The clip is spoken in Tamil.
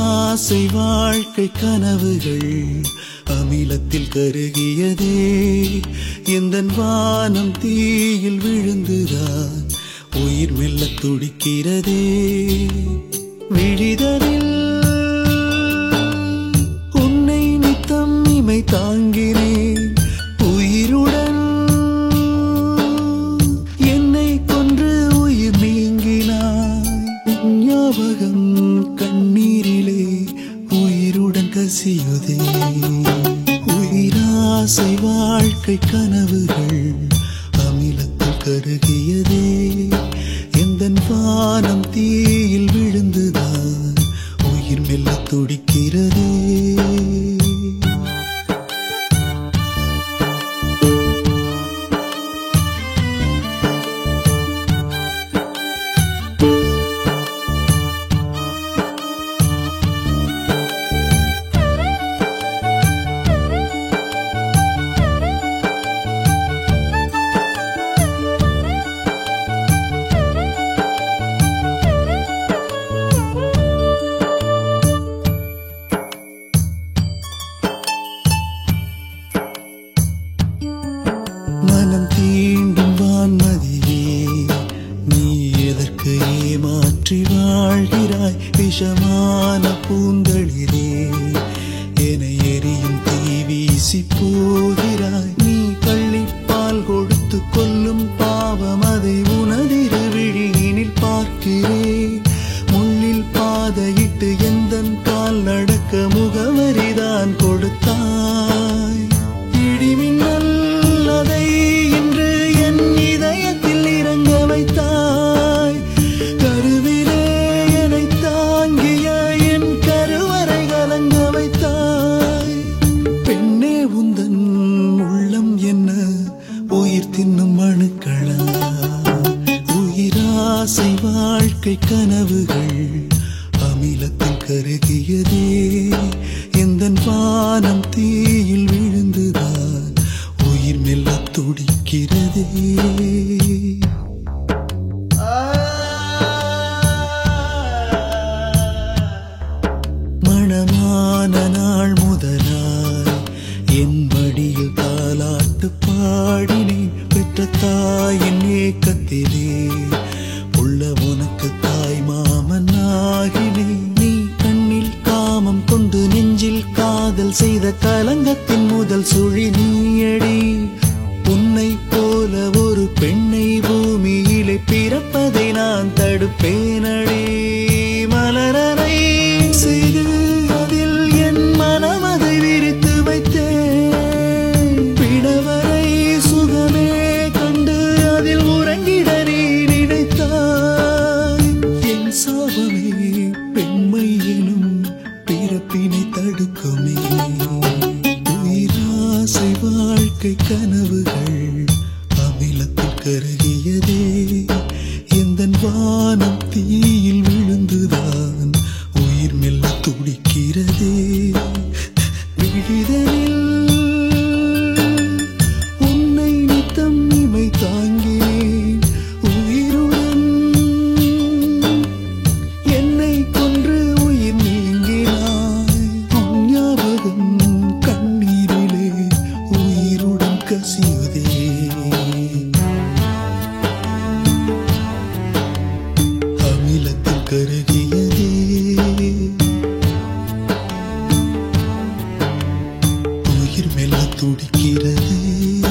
உயிராசை வாழ்க்கை கனவுகள் அமிலத்தில் கருகியதே எந்த வானம் தீயில் விழுந்துதான் உயிர் மெல்ல துடிக்கிறதே விழிதனில் உன்னை நித்தம் இமை தாங்கினேன் உயிருடன் என்னை கொன்று உயிர் நீங்கினாய் ஞாபகம் கண்ணீரிலே உயிருடன் கசியுதே உயிராசை வாழ்க்கை கனவுகள் அமிலத்தில் கருகியதே எந்த வானம் தீயில் விழுந்துதான் உயிர் மெல்ல துடிக்கிறதே மனம் தீண்டும் வான்மதியே நீ எதற்கு ஏமாற்றி வாழ்கிறாய் விஷமான பூந்தளிரே என எரியும் தீ வீசி போகிறாய் நீ கள்ளிப்பால் கொடுத்து கொல்லும் பாவம் அதை உனதிரு விழியினில் பார்க்கிறேன் முள்ளில் பாதையிட்டு எந்தன் கால் நடக்க முகவரிதான் கொடுத்தாய் இடிமின்னல் அதை இன்று என் இதயத்தில் இறங்க வைத்தாய் கருவிலே என்னை தாங்கிய என் கருவறை கலங்க வைத்தாய் பெண்ணே உந்தன் உள்ளம் என்ன உயிர் தின்னும் அணுக்களா உயிராசை வாழ்க்கை கனவுகள் அமிலத்தில் கருகியதே எந்த வானம் தீயில் விழுந்துதான் உயிர் மெல்ல துடிக்கிறதே மணமான நாள் முதலாய் என் மடியில் தாலாட்டு பாடினேன் பெற்ற தாயின் ஏக்கத்திலே உள்ள உனக்கு தாய் மாமன் ஆகினேன் நீ கண்ணில் காமம் கொண்டு நெஞ்சில் காதல் செய்த கலங்கத்தின் முதல் சுழி நீயடி உன்னை போல ஒரு பெண்ணை பூமியிலே பிறப்பதை நான் தடுப்பேனடி மலரனை செய்து அதில் என் மனமதை விரித்து வைத்தேன் பிடவரை சுகமே கண்டு அதில் உறங்கிட நீ நினைத்தாய் என் சாபமே பெண்மை எனும் பிறப்பினை தடுக்குமே உயிராசை வாழ்க்கை கனவுகள் அமிலத்தில் கருகியதே எந்த வானம் தீயில் விழுந்துதான் உயிர் மெல்ல துடிக்கிறதே விழிதனில் உன்னை நித்தம் இமை தாங்கினேன் உயிருடன் என்னை கொன்று உயிர் நீங்கினாய் உன் ஞாபகம் கண்ணீரிலே உயிருடன் கசியுதே அமிலத்தில் கருகியதே உயிர் மெல்ல துடிக்கிறதே